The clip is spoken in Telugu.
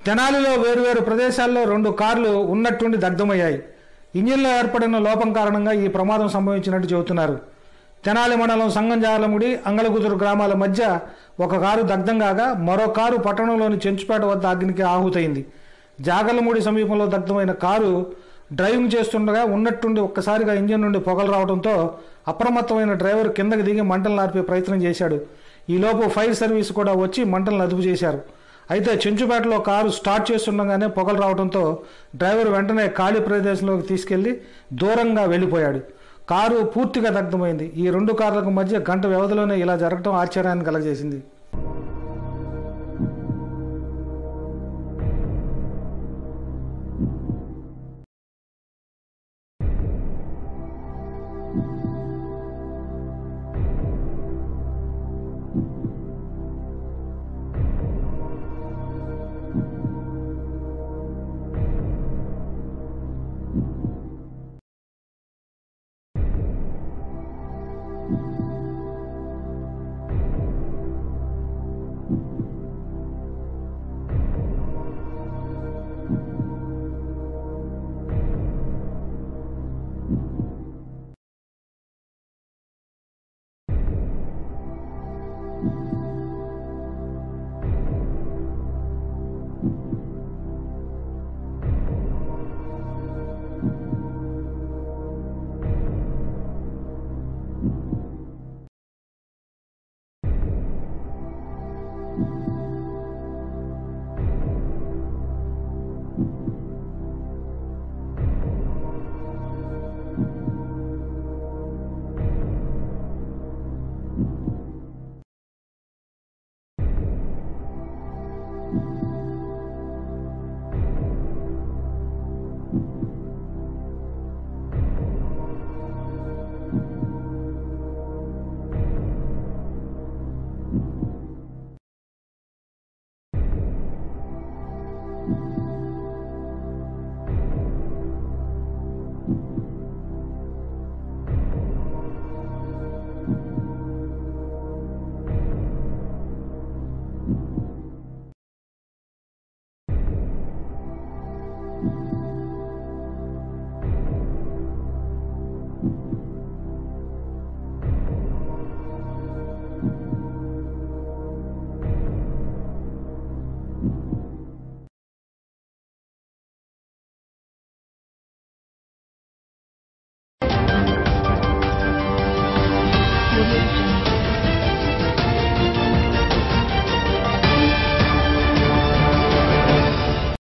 తెనాలిలో వేరువేరు ప్రదేశాల్లో రెండు కార్లు ఉన్నట్టుండి దగ్ధమయ్యాయి ఇంజిన్లో ఏర్పడిన లోపం కారణంగా ఈ ప్రమాదం సంభవించినట్టు చెబుతున్నారు తెనాలి మండలం సంగంజాలముడి అంగళగుదురు గ్రామాల మధ్య ఒక కారు దగ్ధం కాగా మరో కారు పట్టణంలోని చెంచుపేట వద్ద అగ్నికి ఆహుతైంది జాగలముడి సమీపంలో దగ్ధమైన కారు డ్రైవింగ్ చేస్తుండగా ఉన్నట్టుండి ఒక్కసారిగా ఇంజిన్ నుండి పొగలు రావడంతో అప్రమత్తమైన డ్రైవర్ కిందకి దిగి మంటలు నార్పే ప్రయత్నం చేశాడు ఈలోపు ఫైర్ సర్వీస్ కూడా వచ్చి మంటలను అదుపు చేశారు అయితే చెంచుపేటలో కారు స్టార్ట్ చేస్తుండగానే పొగలు రావడంతో డ్రైవర్ వెంటనే ఖాళీ ప్రదేశంలోకి తీసుకెళ్లి దూరంగా వెళ్ళిపోయాడు కారు పూర్తిగా దగ్ధమైంది ఈ రెండు కార్లకు మధ్య గంట వ్యవధిలోనే ఇలా జరగడం ఆశ్చర్యాన్ని కలగజేసింది you